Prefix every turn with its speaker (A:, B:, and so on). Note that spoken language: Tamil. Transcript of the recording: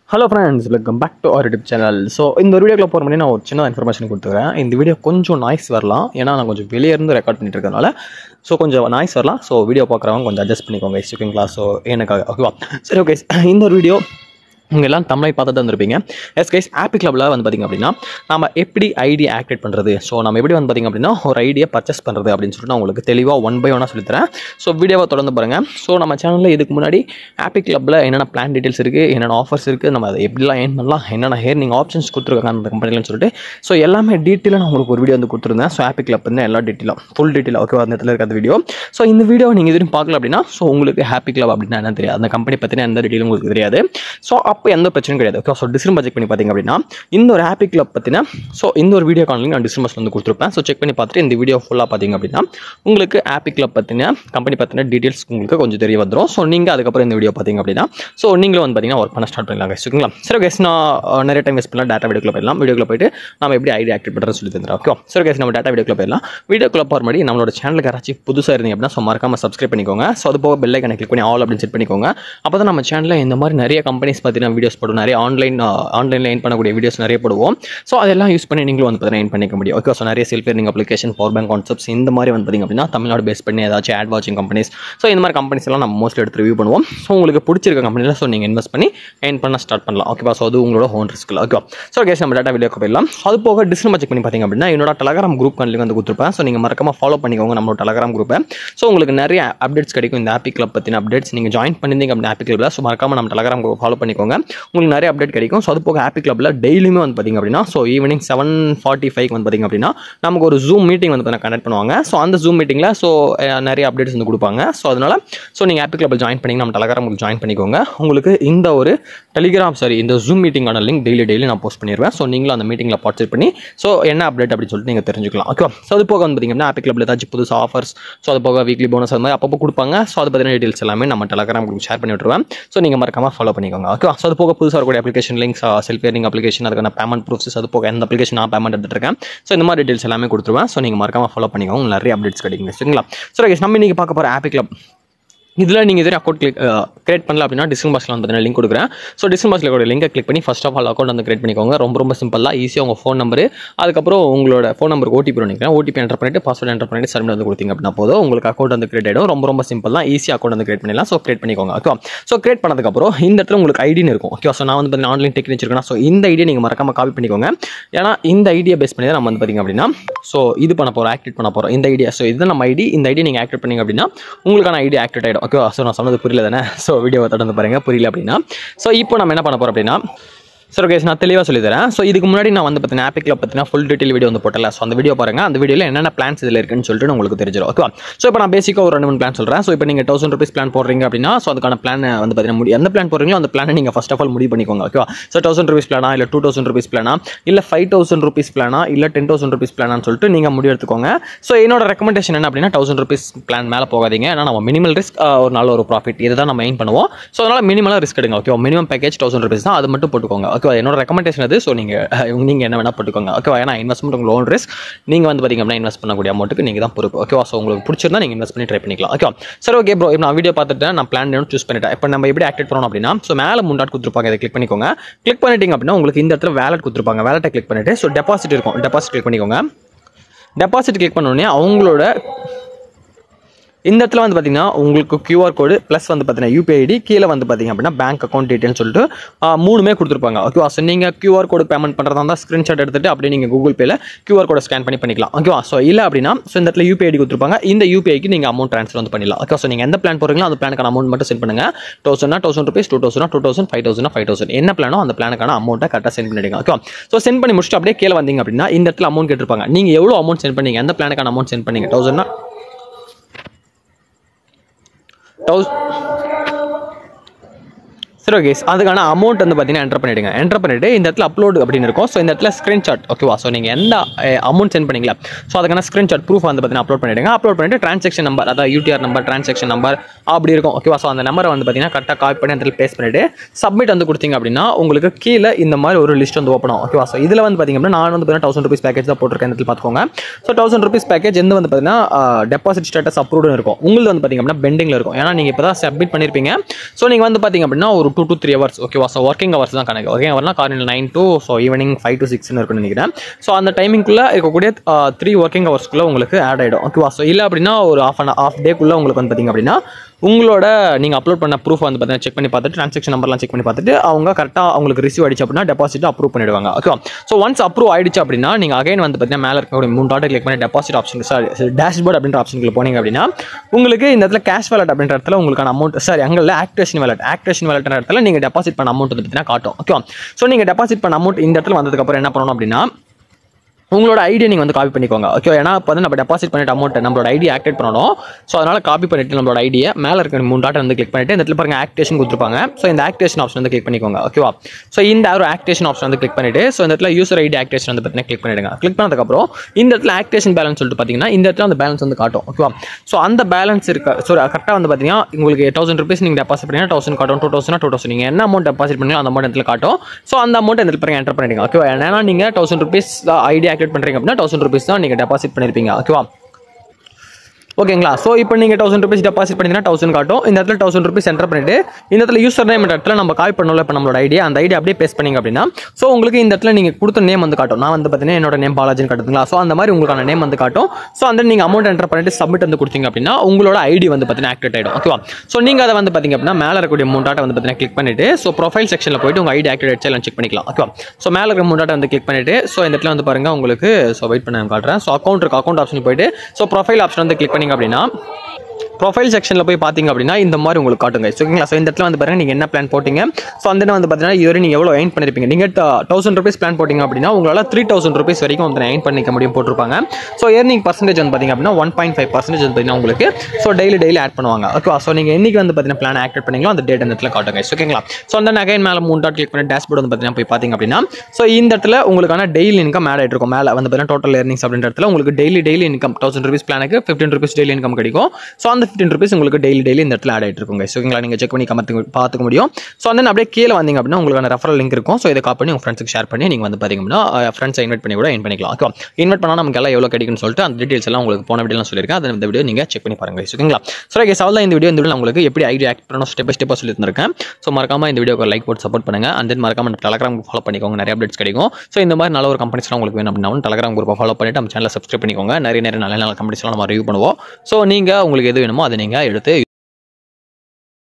A: Hello friends welcome back to our YouTube channel so இந்த ஒரு வீடியோக்குள்ள போகிற முன்னாடி நான் ஒரு சின்ன இன்ஃபர்மேஷன் கொடுத்துக்கிறேன் இந்த வீடியோ கொஞ்சம் நாய்ஸ் வரலாம் ஏன்னா நான் கொஞ்சம் வெளியே இருந்து ரெக்கார்ட் பண்ணிட்டு இருக்கறனால ஸோ கொஞ்சம் நாய்ஸ் வரலாம் ஸோ வீடியோ பார்க்குறவங்க கொஞ்சம் அட்ஜஸ்ட் பண்ணிக்கோங்க ஓகேங்களா ஸோ எனக்காக ஓகேவா சரி ஓகே இந்த ஒரு வீடியோ உங்கள் எல்லாம் தமிழை பார்த்துட்டு வந்திருப்பீங்க எஸ் கைஸ் ஆப்பி கிளப்பில் வந்து பார்த்திங்க அப்படின்னா நம்ம எப்படி ஐடியா ஆக்டிவேட் பண்ணுறது ஸோ நம்ம எப்படி வந்து பார்த்திங்க அப்படின்னா ஒரு ஐடியா பர்ச்சேஸ் பண்ணுறது அப்படின்னு சொல்லிட்டு நான் உங்களுக்கு தெளிவாக ஒன் பை ஒன்னாக சொல்லித்தரேன் ஸோ வீடியோவை தொடர்ந்து பாருங்கள் ஸோ நம்ம சேனலில் இதுக்கு முன்னாடி ஆப்பி கிளப்பில் என்னென்ன பிளான் டீட்டெயில்ஸ் இருக்குது என்னென்ன ஆஃபர்ஸ் இருக்குது நம்ம அதை எப்படிலாம் ஏர்ன் பண்ணலாம் என்னென்ன ஏர்னிங் ஆப்ஷன்ஸ் கொடுத்துருக்காங்க அந்த கம்பெனிலன்னு சொல்லிட்டு ஸோ எல்லாமே டீட்டெயிலாக நான் உங்களுக்கு ஒரு வீடியோ வந்து கொடுத்துருந்தேன் ஸோ ஆப்பி கிளப் வந்து எல்லா டீட்டெயிலும் ஃபுல் டீட்டெயில் ஓகே அந்த இடத்துல இருக்க வீடியோ ஸோ இந்த வீடியோ நீங்கள் இதுவரையும் பார்க்கல அப்படின்னா ஸோ உங்களுக்கு ஹாப்பி கிளப் அப்படின்னா என்ன தெரியாது அந்த கம்பெனி பற்றின எந்த டீட்டெயிலும் உங்களுக்கு தெரியாது ஸோ அப்போ எந்த பிரச்சனையும் கிடையாது ஓகே ஸோ டிஸ்கிரிம் செக் பண்ணி பார்த்தீங்க அப்படின்னா இந்த ஒரு ஹாப்பி கிளப் பற்றின ஸோ இந்த ஒரு வீடியோ காலிங் நான் டிஸ்கிரிப்ஷன் வந்து கொடுத்துருப்பேன் ஸோ செக் பண்ணி பார்த்துட்டு இந்த வீடியோ ஃபுல்லாக பார்த்தீங்க அப்படின்னா உங்களுக்கு ஹாப்பி கிளப் பற்றின கம்பெனி பற்றின டீட்டெயில்ஸ் உங்களுக்கு கொஞ்சம் தெரிய வந்துடும் ஸோ நீங்கள் அதுக்கப்புறம் இந்த வீடியோ பார்த்தீங்க அப்படின்னா ஸோ நீங்களும் வந்து பார்த்தீங்கன்னா ஒர்க் பண்ண ஸ்டார்ட் பண்ணலாம் guys. ஓகேங்களா சரி கேஸ் நான் அஹ், நிறைய டைம் வேஸ்ட் பண்ணலாம் டேட்டா வீடியோக்குள்ள போயிடலாம் வீடியோக்குள்ள போயிட்டு நம்ம எப்படி ஐடியா ஆக்டிவேட் பண்ணுறது சொல்லி தந்துடும் ஓகே சரி கேஸ் நம்ம டேட்டா வீடியோக்குள்ள போயிடலாம் வீடியோக்குள்ள போகிற மாதிரி நம்மளோட சேனலுக்கு யாராச்சும் புதுசாக இருந்தீங்க அப்படின்னா ஸோ மறக்காம சப்ஸ்கிரைப் பண்ணிக்கோங்க ஸோ அது போக பெல் ஐக்கனை கிளிக் பண்ணி ஆல் அப்படின்னு செட் பண்ணிக்கோங்க அப்போ தான் நம்ம சேனலில் இந்த மாதிரி நிறைய கம்பெனிஸ் பற்றின வீடியோஸ் போடுவோம் நிறைய ஆன்லைன் ஆன்லைனில் ஏன் பண்ணக்கூடிய வீடியோஸ் நிறைய போடுவோம் ஸோ அதெல்லாம் யூஸ் பண்ணி நீங்களும் வந்து பார்த்தீங்கன்னா ஏன் பண்ணிக்க முடியும் ஓகே ஸோ நிறைய self earning application power bank concepts இந்த மாதிரி வந்து பார்த்தீங்க அப்படின்னா தமிழ்நாடு பேஸ் பண்ணி ஏதாச்சும் ஆட் வாட்சிங் கம்பெனிஸ் ஸோ இந்த மாதிரி கம்பெனிஸ் எல்லாம் நம்ம மோஸ்ட்லி எடுத்து ரிவ்யூ பண்ணுவோம் ஸோ உங்களுக்கு பிடிச்சிருக்க கம்பெனியில் ஸோ நீங்கள் இன்வெஸ்ட் பண்ணி ஏன் பண்ண ஸ்டார்ட் பண்ணலாம் ஓகேவா ஸோ அது உங்களோட ஹோன் ரிஸ்க்கில் ஓகே ஸோ கேஸ் நம்ம டேட்டா வீடியோக்கு போயிடலாம் அது போக டிஸ்கிரிப்ஷன் செக் பண்ணி பார்த்தீங்க அப்படின்னா என்னோட டெலகிராம் குரூப் கண்ணில் வந்து கொடுத்துருப்பேன் ஸோ நீங்கள் மறக்காம ஃபாலோ பண்ணிக்கோங்க நம்மளோட டெலகிராம் குரூப்பை ஸோ உங்களுக்கு நிறைய அப்டேட்ஸ் கிடைக்கும் இந்த ஆப்பி கிளப் பற்றின அப்டேட்ஸ் நீங்கள் ஜாயின் பண்ணிருந்தீங்க அப்படின்னா ஆப்பி கிளப்பில் ஸோ மறக்காம நம்ம டெலகிராம் குரூப் ஃபாலோ பண்ணிக்கோங்க உங்களுக்கு நிறைய அப்டேட் கிடைக்கும் ஸோ அது போக ஆப்பி கிளப்பில் டெய்லியுமே வந்து பார்த்தீங்க அப்படின்னா so evening seven forty five வந்து பார்த்தீங்க அப்படின்னா நமக்கு ஒரு ஜூம் மீட்டிங் வந்து பார்த்தீங்கன்னா கனெக்ட் பண்ணுவாங்க ஸோ அந்த ஜூம் மீட்டிங்கில் ஸோ நிறைய அப்டேட்ஸ் வந்து கொடுப்பாங்க ஸோ அதனால் ஸோ நீங்கள் ஆப்பி கிளப்பில் ஜாயின் பண்ணி நம்ம டெலகிராம் குரூப் ஜாயின் பண்ணிக்கோங்க உங்களுக்கு இந்த ஒரு டெலிகிராம் சாரி இந்த ஜூம் மீட்டிங்கான லிங்க் டெய்லி டெய்லி நான் போஸ்ட் பண்ணிடுவேன் ஸோ நீங்களும் அந்த மீட்டிங்கில் பார்ட்டிசிபேட் பண்ணி ஸோ என்ன அப்டேட் அப்படின்னு சொல்லிட்டு நீங்கள் தெரிஞ்சுக்கலாம் ஓகே ஸோ அது போக வந்து பார்த்தீங்கன்னா ஆப்பி கிளப்பில் ஏதாச்சும் புதுசு ஆஃபர்ஸ் ஸோ அது போக வீக்லி போனஸ் அந்த மாதிரி அப்பப்போ கொடுப்பாங்க ஸோ அதை பற்றின டீட்டெயில்ஸ் எல்லாமே நம்ம டெலகிராம் குரூப் ஷேர் பண்ணி விட்டுருவேன் ஸோ நீங்கள் மறக்காம ஃபாலோ பண்ணிக்கோங்க ஓகே ஸோ அது போக புதுசாக இருக்கக்கூடிய application links self earning application அதுக்கான பேமெண்ட் ப்ரூஃப்ஸ் அது போக எந்த அப்ளிகேஷன் நான் பேமெண்ட் எடுத்துட்டு இருக்கேன் ஸோ இந்த மாதிரி டீட்டெயில்ஸ் எல்லாமே கொடுத்துருவேன் ஸோ நீங்கள் மறக்காம ஃபாலோ பண்ணிக்கோங்க உங்களுக்கு நிறைய அப்டேட்ஸ் கிடைக்குங்க சரிங்களா ஸோ guys, நம்ம இன்னைக்கு பார்க்க போகிற ஆப்பி கிளப் இதில் நீங்கள் இதே அக்கௌண்ட் கிளிக் கிரியேட் பண்ணல அப்படின்னா டிஸ்கிரிப் பாக்ஸில் வந்து பார்த்தீங்கன்னா லிங்க் கொடுக்குறேன் ஸோ டிஸ்கிரிப் பாக்ஸில் கூட லிங்கை கிளிக் பண்ணி ஃபஸ்ட் ஆஃப் ஆல் அக்கௌண்ட் வந்து கிரியேட் பண்ணிக்கோங்க ரொம்ப ரொம்ப சிம்பிளாக ஈஸியாக உங்கள் ஃபோன் நம்பர் அதுக்கப்புறம் உங்களோட ஃபோன் நம்பருக்கு ஓடிபி பண்ணிக்கிறேன் ஓடிபி என்டர் பண்ணிட்டு பாஸ்வேர்ட் என்டர் பண்ணிட்டு சர்மிட் வந்து கொடுத்தீங்க அப்படின்னா போதும் உங்களுக்கு அக்கௌண்ட் வந்து கிரியேட் ஆகிடும் ரொம்ப ரொம்ப சிம்பிள் தான் ஈஸியாக அக்கௌண்ட் வந்து கிரியேட் பண்ணிடலாம் ஸோ கிரியேட் பண்ணிக்கோங்க ஓகே ஸோ கிரியேட் பண்ணதுக்கப்புறம் இந்த இடத்துல உங்களுக்கு ஐடின்னு இருக்கும் ஓகே ஸோ நான் வந்து பார்த்தீங்கன்னா ஆன்லைன் டெக்னிக் வச்சிருக்கேன் ஸோ இந்த ஐடியா நீங்கள் மறக்காம காப்பி பண்ணிக்கோங்க ஏன்னா இந்த ஐடியா பேஸ் பண்ணி தான் நம்ம வந்து பார்த்தீங்க அப்படின்னா ஸோ இது பண்ண போகிறோம் ஆக்டிவேட் பண்ண போகிறோம் இந்த ஐடியா ஸோ இது நம்ம ஐடி இந்த ஐடியா நீங்கள் ஆக்டிவேட் பண்ணீங்க அப்படின்னா உங்களுக்கான ஐடியா ஆக்டிவேட் ஆகிடும் ஓகே ஸோ நான் சொன்னது புரியல தானே ஸோ வீடியோவை தொடர்ந்து பாருங்க புரியல அப்படின்னா ஸோ இப்போ நம்ம என்ன பண்ண போகிறோம் அப்படின்னா சரி ஓகே நான் தெளிவாக சொல்லி தரேன் ஸோ இதுக்கு முன்னாடி நான் வந்து பார்த்தீங்கன்னா ஆப்பிக்கில் பார்த்தீங்கன்னா ஃபுல் டீட்டெயில் வீடியோ வந்து போட்டல ஸோ அந்த வீடியோ பாருங்க அந்த வீடியோவில் என்னென்ன பிளான்ஸ் இதில் இருக்குன்னு சொல்லிட்டு உங்களுக்கு தெரிஞ்சிடும் ஓகே ஸோ இப்போ நான் பேசிக்காக ஒரு ரெண்டு மூணு பிளான் சொல்கிறேன் ஸோ இப்போ நீங்கள் தௌசண்ட் ருபீஸ் பிளான் போடுறீங்க அப்படின்னா ஸோ அதுக்கான பிளான் வந்து பார்த்தீங்கன்னா முடி எந்த பிளான் போடுறீங்களோ அந்த பிளானை நீங்கள் ஃபஸ்ட் ஆஃப் ஆல் முடிவு பண்ணிக்கோங்க ஓகே ஸோ தௌசண்ட் ருபீஸ் பிளானா இல்லை டூ தௌசண்ட் ருபீஸ் பிளானா இல்லை ஃபைவ் தௌசண்ட் ருபீஸ் பிளானா இல்லை டென் தௌசண்ட் ருபீஸ் பிளானான்னு சொல்லிட்டு நீங்கள் முடிவு எடுத்துக்கோங்க ஸோ என்னோட ரெக்கமெண்டேஷன் என்ன அப்படின்னா தௌசண்ட் ருபீஸ் பிளான் மேலே போகாதீங்க ஏன்னா நம்ம மினிமல் ரிஸ்க் ஒரு நல்ல ஒரு ப்ராஃபிட் இதை தான் நம்ம மெயின் பண்ணுவோம் ஸோ அதனால் மினிமலாக ரிஸ்க் எடுங்க okay minimum package thousand rupees தான் அது மட்டும் போட்டுக்கோங்க ஓகே என்னோட ரெக்கமெண்டேஷன் அது ஸோ நீங்கள் நீங்கள் என்ன வேணால் போட்டுக்கோங்க ஓகேவா ஏன்னா இன்வெஸ்ட்மெண்ட் உங்கள் லோன் ரிஸ்க் நீங்கள் வந்து பார்த்தீங்க அப்படின்னா இன்வெஸ்ட் பண்ணக்கூடிய அமௌண்ட்டுக்கு நீங்கள் தான் பொறுப்பு ஓகேவா ஸோ உங்களுக்கு பிடிச்சிருந்தா நீங்கள் இன்வெஸ்ட் பண்ணி ட்ரை பண்ணிக்கலாம் ஓகே சரி ஓகே ப்ரோ இப்போ நான் வீடியோ பார்த்துட்டு நான் பிளான் சூஸ் பண்ணிட்டேன் இப்போ நம்ம எப்படி ஆக்டிவேட் பண்ணணும் அப்படின்னா ஸோ மேலே முன்னாடி கொடுத்துருப்பாங்க இதை கிளிக் பண்ணிக்கோங்க கிளிக் பண்ணிட்டீங்க அப்படின்னா உங்களுக்கு இந்த இடத்துல வேலட் கொடுத்துருப்பாங்க வேலட்டை கிளிக் பண்ணிட்டு ஸோ டெபாசிட் இருக்கும் டெபாசிட் கிளிக் பண்ணிக்கோங்க டெபாசிட் கிளிக் பண்ணோடனே அவங்களோட இந்த இடத்துல வந்து பார்த்தீங்கன்னா உங்களுக்கு QR கோடு ப்ளஸ் வந்து பார்த்தீங்கன்னா யூபிஐ ஐடி கீழே வந்து பார்த்தீங்க அப்படின்னா பேங்க் அக்கௌண்ட் டீட்டெயில்னு சொல்லிட்டு ஆ, மூணுமே கொடுத்துருப்பாங்க ஓகேவா ஸோ நீங்கள் QR கோடு பேமெண்ட் பண்ணுறதா இருந்தால் ஸ்க்ரீன்ஷாட் எடுத்துட்டு அப்படியே நீங்கள் கூகுள் பேல QR கோடை ஸ்கேன் பண்ணி பண்ணிக்கலாம் ஓகேவா ஸோ இல்லை அப்படின்னா ஸோ இந்த இடத்துல யூபிஐ ஐடி கொடுத்துருப்பாங்க இந்த யூபிஐக்கு நீங்கள் அமௌண்ட் ட்ரான்ஸ்ஃபர் வந்து பண்ணிடலாம் ஓகே ஸோ நீங்கள் எந்த பிளான் போடுறீங்களோ அந்த பிளானுக்கான அமௌண்ட் மட்டும் சென்ட் பண்ணுங்க தௌசண்ட்னா thousand rupees two thousand two thousand five thousand five thousand என்ன பிளானோ அந்த பிளானுக்கான அமௌண்ட்டை கரெக்டாக சென்ட் பண்ணிடுங்க ஓகே ஸோ சென்ட் பண்ணி முடிச்சுட்டு அப்படியே கீழே வந்தீங்க அப்படின்னா இந்த இடத்துல அமௌண்ட் கேட்டிருப்பாங்க நீங்கள் எவ்வளோ அமௌண்ட் சென்ட் பண்ணீங்க எந்த பிளானுக்கான அமௌண்ட் சென்ட் பண்ணீங்க தௌசண்ட்னா தௌஸ் சரி ஓகே அதுக்கான அமௌண்ட் வந்து பார்த்தீங்கன்னா என்டர் பண்ணிவிடுங்க என்டர் பண்ணிவிட்டு இந்த இடத்துல அப்லோட் அப்படின்னு இருக்கும் ஸோ இந்த இடத்துல ஸ்க்ரீன்ஷாட் ஓகேவா ஸோ நீங்கள் எந்த அமௌண்ட் சென்ட் பண்ணீங்களா ஸோ அதுக்கான ஸ்க்ரீன்ஷாட் ப்ரூஃப் வந்து பார்த்தீங்கன்னா அப்லோட் பண்ணிவிடுங்க அப்லோட் பண்ணிட்டு ட்ரான்சாக்ஷன் நம்பர் அதாவது யூடிஆர் நம்பர் ட்ரான்சாக்ஷன் நம்பர் அப்படி இருக்கும் ஓகேவா ஸோ அந்த நம்பரை வந்து பார்த்தீங்கன்னா கரெக்டாக காப்பி பண்ணி அந்த பேஸ்ட் பண்ணிவிட்டு சப்மிட் வந்து கொடுத்தீங்க அப்படின்னா உங்களுக்கு கீழே இந்த மாதிரி ஒரு லிஸ்ட் வந்து ஓப்பன் ஆகும் ஓகேவா ஸோ இதில் வந்து பார்த்தீங்க அப்படின்னா நான் வந்து பார்த்தீங்கன்னா தௌசண்ட் ருபீஸ் பேக்கேஜ் தான் போட்டிருக்கேன் இந்த இடத்துல பார்த்துக்கோங்க ஸோ தௌசண்ட் ருபீஸ் பேக்கேஜ் எந்த வந்து பார்த்தீங்கன்னா டெபாசிட் ஸ்டேட்டஸ் அப்ரூவ்டு இருக்கும் உங்களுக்கு வந்து பார்த்தீங்க அப்படின்னா பெண்டிங்கில் இருக்கும் ஏன்னா நீங்கள் இப்போ தான் சப்மிட் பண்ணியிருப்பீங்க ஸோ நீங்கள் வந்து பார்த்தீங்க அப்படின்னா ஒரு around two to three hours ஓகேவா ஸோ ஒர்க்கிங் ஹவர்ஸ் தான் கணக்கு ஒர்க்கிங் ஹவர்னா காலையில் nine to so evening five to சிக்ஸ்னு இருக்குன்னு நினைக்கிறேன் ஸோ அந்த டைமிங்குள்ளே இருக்கக்கூடிய த்ரீ ஒர்க்கிங் ஹவர்ஸ்க்குள்ளே உங்களுக்கு ஆட் ஆகிடும் ஓகேவா ஸோ இல்லை அப்படின்னா ஒரு ஆஃப் அன் ஆஃப் டேக்குள்ளே உங்களுக்கு வந்து பார்த்திங்க அப்படின்னா உங்களோட நீங்கள் அப்லோட் பண்ண ப்ரூஃப் வந்து பார்த்தீங்கன்னா செக் பண்ணி பார்த்துட்டு ட்ரான்சாக்ஷன் நம்பர்லாம் செக் பண்ணி பார்த்துட்டு அவங்க கரெக்டாக அவங்களுக்கு ரிசீவ் ஆயிடுச்சு அப்படின்னா டெபாசிட் அப்ரூவ் பண்ணிடுவாங்க ஓகேவா ஸோ ஒன்ஸ் அப்ரூவ் ஆயிடுச்சு அப்படின்னா நீங்கள் அகைன் வந்து பார்த்தீங்கன்னா மேலே இருக்கக்கூடிய மூணு டாட்டை கிளிக் பண்ணி டெபாசிட் ஆப்ஷன் சாரி டேஷ்போர்ட் அப்படின்ற ஆப்ஷனுக்கு போனீங்க அப்படின்னா உங்களுக்கு இந்த இடத்துல கேஷ் வேலட் அப்படின்ற இடத்துல உங்களுக்கான அமௌண்ட் சாரி அங்கே ஆக்டேஷன் வேலட் ஆக்டேஷன் வேலட்ன்ற இடத்துல நீங்கள் டெபாசிட் பண்ண அமௌண்ட் வந்து பார்த்தீங்கன்னா காட்டும் ஓகேவா ஸோ நீங்கள் டெபாசிட் பண்ண அமௌண்ட் இந்த இடத்துல வந்ததுக்கப்புறம் என்ன பண்ணணும் அப்படின்னா உங்களோட ஐடியை நீங்கள் வந்து காப்பி பண்ணிக்கோங்க ஓகே ஏன்னா இப்போ வந்து நம்ம டெபாசிட் பண்ணிட்டு அமௌண்ட் நம்மளோட ஐடி ஆக்டிவேட் பண்ணணும் ஸோ அதனால் காப்பி பண்ணிட்டு நம்மளோட ஐடியை மேலே இருக்க மூணு டாட்டை வந்து கிளிக் பண்ணிட்டு இந்த இடத்துல பாருங்க ஆக்டேஷன் கொடுத்துருப்பாங்க ஸோ இந்த ஆக்டேஷன் ஆப்ஷன் வந்து கிளிக் பண்ணிக்கோங்க ஓகேவா ஸோ இந்த ஒரு ஆக்டேஷன் ஆப்ஷன் வந்து கிளிக் பண்ணிட்டு ஸோ இந்த இடத்துல யூசர் ஐடி ஆக்டேஷன் வந்து பார்த்தீங்கன்னா கிளிக் பண்ணிடுங்க கிளிக் பண்ணதுக்கப்புறம் இந்த இடத்துல ஆக்டேஷன் பேலன்ஸ் சொல்லிட்டு பார்த்தீங்கன்னா இந்த இடத்துல அந்த பேலன்ஸ் வந்து காட்டும் ஓகேவா ஸோ அந்த பேலன்ஸ் இருக்க ஸோ கரெக்டாக வந்து பார்த்தீங்கன்னா உங்களுக்கு தௌசண்ட் ருபீஸ் நீங்கள் டெபாசிட் பண்ணீங்கன்னா தௌசண்ட் காட்டும் டூ தௌசண்ட் டூ தௌசண்ட் நீங்கள் என்ன அமௌண்ட் டெபாசிட் பண்ணீங்களோ அந்த அமௌண்ட் இடத்துல காட்டும் ஸோ அந்த அமௌண்ட் இந்த இடத்துல என்டர் பண்ணிடுங்க ஓகேவா ஏன்னா நீங்கள் தௌசண்ட் ருபீஸ் ஐடி ஆக்டிவேட் பண்ணுறீங்க அப்படின்னா தௌசண்ட் ருபீஸ் தான் நீங்கள் டெபாசிட் பண்ணியிருப்பீங்க ஓகேவா ஓகேங்களா ஸோ இப்போ நீங்கள் தௌசண்ட் ருபீஸ் டெபாசிட் பண்ணிங்கன்னா தௌசண்ட் காட்டும் இந்த இடத்துல தௌசண்ட் ருபீஸ் என்டர் பண்ணிட்டு இந்த இடத்துல யூசர் நேம் இடத்துல நம்ம கால் பண்ணல இப்போ நம்மளோட ஐடியா அந்த ஐடியா அப்படியே பேஸ்ட் பண்ணிங்க அப்படின்னா ஸோ உங்களுக்கு இந்த இடத்துல நீங்கள் கொடுத்த நேம் வந்து காட்டும் நான் வந்து பார்த்தீங்கன்னா என்னோட நேம் பாலாஜின்னு காட்டுங்களா ஸோ அந்த மாதிரி உங்களுக்கான நேம் வந்து காட்டும் ஸோ அந்த நீங்கள் அமௌண்ட் என்டர் பண்ணிட்டு சப்மிட் வந்து கொடுத்தீங்க அப்படின்னா உங்களோட ஐடி வந்து பார்த்தீங்கன்னா ஆக்டிவேட் ஆகிடும் ஓகேவா ஸோ நீங்கள் அதை வந்து பார்த்தீங்க அப்படின்னா மேலே இருக்கக்கூடிய மூணு டாட்டை வந்து பார்த்தீங்கன்னா கிளிக் பண்ணிட்டு ஸோ ப்ரொஃபைல் செக்ஷனில் போயிட்டு உங்கள் ஐடி ஆக்டிவேட் எல்லாம் செக் பண்ணிக்கலாம் ஓகேவா ஸோ மேலே இருக்கிற மூணு டாட்டை வந்து கிளிக் பண்ணிட்டு ஸோ இந்த இடத்துல வந்து பாருங்க உங்களுக்கு ஸோ வெயிட் பண்ண காட்டுறேன் ஸோ அக்கௌண்ட் இருக்கு அக்கௌண்ட் ஆப்ஷன் போயிட்டு ஸோ ப்ரொஃபைல் ஆப்ஷன் வந்து கிளிக் பண்ணிங்க அப்படின்னா ப்ரொஃபைல் செக்ஷனில் போய் பார்த்தீங்க அப்படின்னா இந்த மாதிரி உங்களுக்கு காட்டுங்க ஓகேங்களா ஸோ இந்த இடத்துல வந்து பாருங்க நீங்கள் என்ன பிளான் போட்டிங்க ஸோ அந்த வந்து பார்த்தீங்கன்னா இதுவரை நீங்கள் எவ்வளோ எயின் பண்ணிருப்பீங்க நீங்கள் தௌசண்ட் ருபீஸ் பிளான் போட்டிங்க அப்படின்னா உங்களால் த்ரீ தௌசண்ட் ருபீஸ் வரைக்கும் வந்து எயின் பண்ணிக்க முடியும் போட்டிருப்பாங்க ஸோ ஏர்னிங் பர்சன்டேஜ் வந்து பார்த்தீங்க அப்படின்னா ஒன் பாயிண்ட் ஃபைவ் பர்சன்டேஜ் வந்து பார்த்தீங்கன்னா உங்களுக்கு ஸோ டெய்லி டெய்லி ஆட் பண்ணுவாங்க ஓகேவா ஸோ நீங்கள் என்னைக்கு வந்து பார்த்தீங்கன்னா பிளான் ஆக்டிவேட் பண்ணீங்களோ அந்த டேட் அந்த இடத்துல காட்டுங்க ஓகேங்களா ஸோ அந்த அகைன் மேலே மூணு டாட் கிளிக் பண்ணி டேஷ்போர்ட் வந்து பார்த்தீங்கன்னா போய் பார்த்தீங்க அப்படின்னா ஸோ இந்த இடத்துல உங்களுக்கான டெய்லி இன்கம் ஆட் ஆகிட்டு இருக்கும் மேலே வந்து பார்த்தீங்கன்னா டோட்டல் ஏர்னிங்ஸ் அப்படின்ற இடத்துல உங்களுக்கு daily daily income thousand rupees பிளானுக்கு ஃபிஃப்டின் ருபீஸ் டெய்லி இன்கம் கிடைக்கும் ஸோ அந்த ஃபிஃப்டின் ருபீஸ் உங்களுக்கு டெய்லி டெய்லி இந்த இடத்துல ஆட் ஆகிட்டு இருக்கும் guys. ஓகேங்களா நீங்கள் செக் பண்ணி கமத்து பார்த்துக்க முடியும் ஸோ வந்து அப்படியே கீழே வந்தீங்க அப்படின்னா உங்களுக்கான ரெஃபரல் லிங்க் இருக்கும் ஸோ இதை காப்பி பண்ணி உங்கள் ஃப்ரெண்ட்ஸுக்கு ஷேர் பண்ணி நீங்கள் வந்து பார்த்தீங்க அப்படின்னா ஃப்ரெண்ட்ஸை இன்வைட் பண்ணி கூட இன் பண்ணிக்கலாம் ஓகே இன்வைட் பண்ணால் நமக்கு எல்லாம் எவ்வளோ கிடைக்கும்னு சொல்லிட்டு அந்த டீட்டெயில்ஸ் எல்லாம் உங்களுக்கு போன வீடியோலாம் சொல்லியிருக்கேன் அதை இந்த வீடியோ நீங்கள் செக் பண்ணி பாருங்க guys. ஓகேங்களா ஸோ ஓகே சவால் இந்த வீடியோ இந்த வீடியோ உங்களுக்கு எப்படி ஐடியா ஆக்ட் பண்ணணும் ஸ்டெப் பை ஸ்டெப்பாக சொல்லி தந்திருக்கேன் ஸோ மறக்காம இந்த வீடியோக்கு லைக் போட்டு சப்போர்ட் பண்ணுங்க அண்ட் தென் மறக்காம நம்ம டெலகிராம் ஃபாலோ பண்ணிக்கோங்க நிறைய அப்டேட்ஸ் கிடைக்கும் ஸோ இந்த மாதிரி நல்ல ஒரு கம்பெனிஸ்லாம் உங்களுக்கு வேணும் அப்படின்னா டெலகிராம் குரூப்பை ஃபாலோ பண்ணிட்டு நம்ம சேனலை சப்ஸ்கிரைப் பண்ணிக்கோங்க நிறைய நிறைய நல்ல நல்ல கம்பெனிஸ்லாம் நம்ம ரிவ்யூ பண்ணுவோம் ஸோ நீங்கள் உங்களுக்கு எது வேணுமோ அதை நீங்கள் எடுத்து